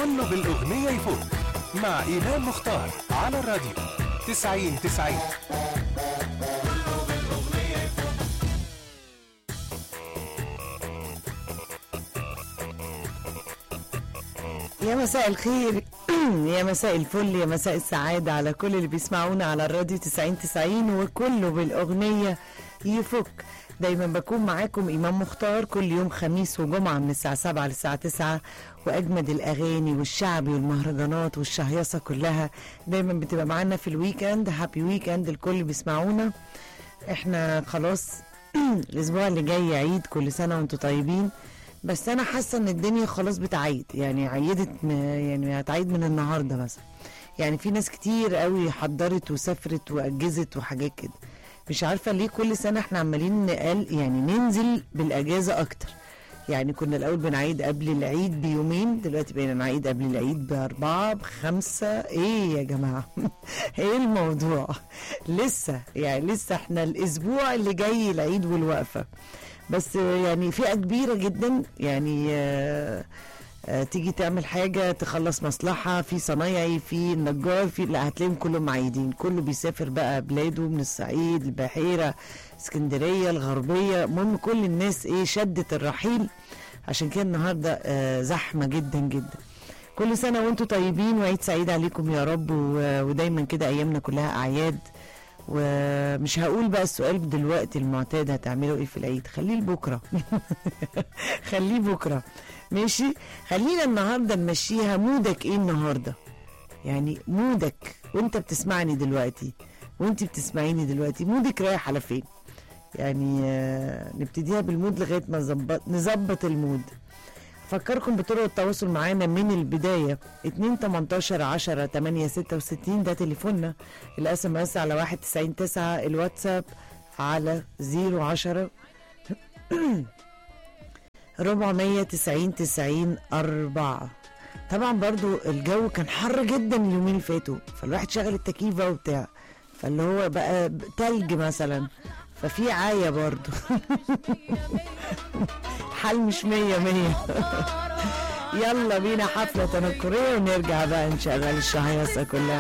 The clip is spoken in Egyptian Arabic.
كله بالأغنية يفوق مع إيمان مختار على الراديو 90 90 يا مساء الخير يا مساء الفل يا مساء السعادة على كل اللي بيسمعونا على الراديو 90 90 وكله بالأغنية يفك دايما بكون معاكم إمام مختار كل يوم خميس وجمعة من الساعة 7 للساعة 9 وأجمد الأغاني والشعبي والمهرجانات والشهيصة كلها دايما بتبقى معانا في الويكند هابي ويكند الكل بيسمعونا احنا خلاص الأسبوع اللي جاي عيد كل سنة وانتم طيبين بس انا حاسه ان الدنيا خلاص بتعيد يعني عيدت م- يعني هتعيد من النهارده مثلا يعني في ناس كتير قوي حضرت وسافرت واجزت وحاجات كده مش عارفه ليه كل سنه احنا عمالين نقل يعني ننزل بالاجازه اكتر يعني كنا الاول بنعيد قبل العيد بيومين دلوقتي بقينا نعيد قبل العيد باربعه بخمسه ايه يا جماعه ايه الموضوع لسه يعني لسه احنا الاسبوع اللي جاي العيد والوقفه بس يعني فئه كبيره جدا يعني آه، آه، تيجي تعمل حاجه تخلص مصلحه في صنايعي في نجار في لا هتلاقيهم كلهم معيدين كله بيسافر بقى بلاده من الصعيد البحيره اسكندريه الغربيه المهم كل الناس ايه شدت الرحيل عشان كده النهارده آه، زحمه جدا جدا كل سنه وانتم طيبين وعيد سعيد عليكم يا رب و- ودايما كده ايامنا كلها اعياد ومش هقول بقى السؤال دلوقتي المعتاد هتعملوا ايه في العيد خليه لبكره خليه بكره ماشي خلينا النهارده نمشيها مودك ايه النهارده يعني مودك وانت بتسمعني دلوقتي وانت بتسمعيني دلوقتي مودك رايح على فين يعني آه، نبتديها بالمود لغايه ما نظبط نظبط المود فكركم بطرق التواصل معانا من البداية 2 18 10 8 66 ده تليفوننا الاس ام اس على 1 90 9 الواتساب على 010 490 90 4 طبعا برضو الجو كان حر جدا اليومين اللي فاتوا فالواحد شغل التكييف بقى وبتاع فاللي هو بقى تلج مثلا ففي عاية برضو الحال مش مية مية يلا بينا حفلة تنكرية ونرجع بقى نشغل الشهيصة كلها